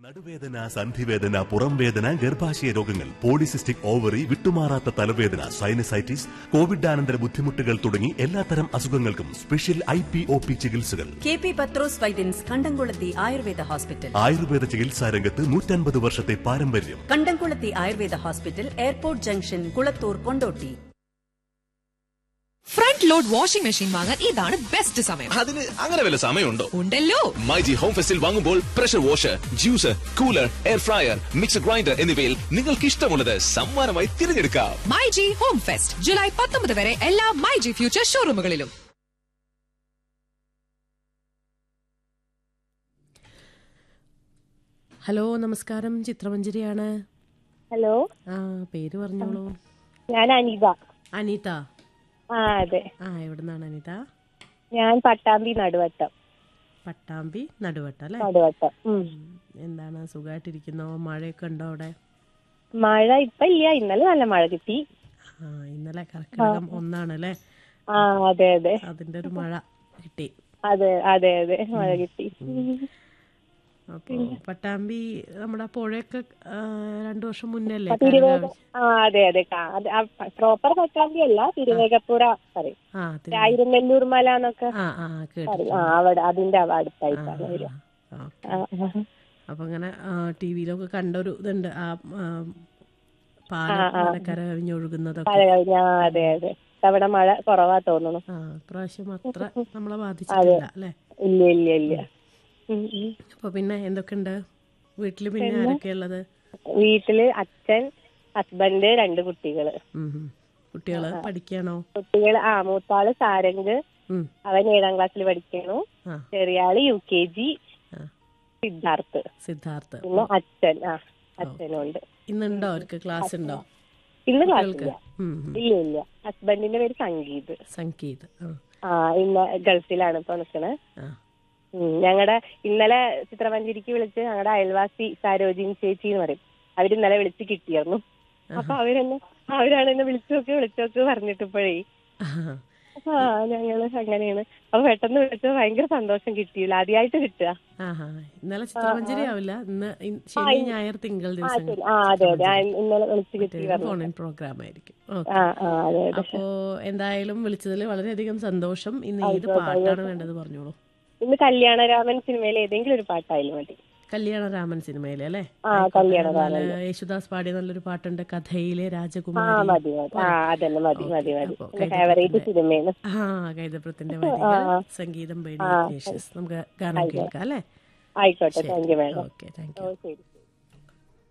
നടുവേദന സന്ധിവേദന പുറംവേദന ഗർഭാശയ രോഗങ്ങൾ പോളിസിസ്റ്റിക് ഓവറി വിട്ടുമാറാത്ത തലവേദന സൈനസൈറ്റിസ് കോവിഡാനന്തര ബുദ്ധിമുട്ടുകൾ തുടങ്ങി എല്ലാത്തരം അസുഖങ്ങൾക്കും special I P O P ചികിത്സകൾ കെ പി പത്രോസ് വൈദ്യൻസ് കണ്ടംകുളത്തി ആയുർവേദ ഹോസ്പിറ്റൽ ആയുർവേദ ചികിത്സാ രംഗത്ത് നൂറ്റൻപത് വർഷത്തെ പാരമ്പര്യം Kandamkulathy Ayurveda hospital airport junction Kulathur Kondotty front load washing machine വാങ്ങാൻ ഇതാണ് ബെസ്റ്റ് സമയം അതിന് അങ്ങനെ വല്ല സമയമുണ്ടോ ഉണ്ടല്ലോ മൈജി ഹോം ഫെസ്റ്റിൽ വാങ്ങുമ്പോൾ pressure washer juicer cooler air fryer mixer grinder എന്നിവയിൽ നിങ്ങൾക്ക് ഇഷ്ടമുള്ളത് സമ്മാനമായി തിരഞ്ഞെടുക്കാം myG home fest July പത്തൊമ്പത് വരെ എല്ലാ മൈ ജി ഫ്യൂച്ചർ ഷോറൂമുകളിലും ഹലോ നമസ്കാരം ചിത്രമഞ്ജരിയാണ് ഹലോ ആ പേര് പറഞ്ഞോളൂ ഞാൻ അനിത അനിത ആ അതെ ആ എവിടെ നിന്നാണ് അനിത ഞാൻ പട്ടാമ്പി നടുവട്ടം പട്ടാമ്പി നടുവട്ട അല്ലേ നടുവട്ടം ഉം. എന്താണ് സുഖമായിട്ടിരിക്കുന്നോ മഴയൊക്കെ ഉണ്ടോ അവിടെ മഴ ഇപ്പൊ ഇല്ല ഇന്നലെ നല്ല മഴ കിട്ടി ആ ഇന്നലെ കർക്കിടകം ഒന്നാണ് അല്ലേ ആ അതെ അതെ അതിന്റെ ഒരു മഴ കിട്ടി അതെ അതെ അതെ മഴ കിട്ടി അപ്പൊ പട്ടാമ്പി നമ്മുടെ പുഴയൊക്കെ ആ, രണ്ടു വർഷം മുന്നേ അല്ലേ തിരുവേഗ ആ അതെ അതെ പ്രോപ്പർ പട്ടാമ്പി അല്ല തിരുവേഗപ്പുറ പറയും ആ തിരു- ആയിരനെല്ലൂർ മല എന്നൊക്കെ ആ ആ കേട്ടു പറയും ആ അവിടെ അതിന്റെ അവ അടുത്തായിട്ടാണ് വരിക ആ, ഓക്കേ. ആ, ആ. അപ്പൊ അങ്ങനെ ടി വിയിലൊക്കെ കണ്ടൊരു ഇതുണ്ട് ആ ആ, പാലം ഇങ്ങനെ കരകവിഞ്ഞൊഴുകുന്നതൊക്കെ മഴ കഴിഞ്ഞ ആ, അതെ അതെ അവിടെ മഴ കുറവാ തോന്നുന്നു ആ പ്രാവശ്യം അത്ര നമ്മളെ ബാധിച്ചിട്ടില്ല അല്ലേ ഇല്ല ഇല്ല ഇല്ല ഉം, ഉം. അപ്പൊ പിന്നെ എന്തൊക്കെയുണ്ട് വീട്ടില് പിന്നെ ആരൊക്കെ ഉള്ളത് വീട്ടില് അച്ഛൻ ഹസ്ബൻഡ് രണ്ട് കുട്ടികള് ഉം ഉം. കുട്ടികള് പഠിക്കാണോ കുട്ടികള് ആ മൂത്താള് സാരംഗ് ഉം അവൻ ഏഴാം ക്ലാസ്സിൽ പഠിക്കണു ആ ചെറിയ ആള് യു കെ ജി ആ. സിദ്ധാർത്ഥ് സിദ്ധാർത്ഥ് പിന്നെ അച്ഛൻ ആ അച്ഛനും ഉണ്ട് ഇന്നുണ്ടോ അവർക്ക് ക്ലാസ് ഉണ്ടോ ഇന്ന് കുട്ടികൾക്ക് ക്ലാസ്സില്ല ഉം ഉം. ഇല്ല ഇല്ല ഹസ്ബൻഡിന്റെ പേര് സംഗീത് സംഗീത് ആ ആ ഇന്ന് ഗൾഫിലാണ് ഇപ്പൊ നിക്കണേ ആ ഞങ്ങളുടെ ഇന്നലെ ചിത്രമഞ്ചേരിക്ക് വിളിച്ച് ഞങ്ങളുടെ അയൽവാസി സരോജിനി ചേച്ചി എന്ന് പറയും അവര് ഇന്നലെ വിളിച്ച് കിട്ടിയിരുന്നു അപ്പൊ അവരെന്നെ അവരാണ് എന്നെ വിളിച്ചു നോക്കി വിളിച്ചു നോക്കി പറഞ്ഞിട്ടിപ്പോഴേ ആഹാ. ആ ഞങ്ങള് അങ്ങനെയാണ് അപ്പൊ പെട്ടെന്ന് വിളിച്ചത് ഭയങ്കര സന്തോഷം കിട്ടിയില്ല ആദ്യമായിട്ട് കിട്ടുക ആഹാ ഇന്നലെ ചിത്രമഞ്ചേരി ആവില്ല ഇന്ന് ഇൻ- ശനി ഞായർ തിങ്കൾ ആ ദിവസം ശരി. ആ അതെ അതെ ആ, ഇന്നലെ വിളിച്ച് കിട്ടി പറഞ്ഞു ഫോണിൻ പ്രോഗ്രാം ആയിരിക്കും ഓക്കെ ആ ആ അതെ അതെ അപ്പോ എന്തായാലും വിളിച്ചതിൽ വളരെയധികം സന്തോഷം ഇന്ന് ഏത് പാട്ടാണ് വേണ്ടത് പറഞ്ഞോളൂ ഇന്ന് കല്യാണരാമൻ സിനിമയിൽ ഏതെങ്കിലും ഒരു പാട്ടായാലും മതി കല്യാണരാമൻ സിനിമയിലെ അല്ലേ ആ കല്യാണരാമൻ നല്ല യേശുദാസ് പാടിയ നല്ലൊരു പാട്ടുണ്ട് കഥയിലെ ആ രാജകുമാരി മതി മതി ആ അതന്നെ മതി മതി മതി അപ്പൊ എന്റെ ഫേവറേറ്റ് സിനിമയാണ് ആ കൈതപ്രത്തിന്റെ വരികൾ സംഗീതം പേടി നമുക്ക് ഗാനം കേൾക്കാം അല്ലേ ആയിക്കോട്ടെ thank you madam okay thank you ഓ ശരി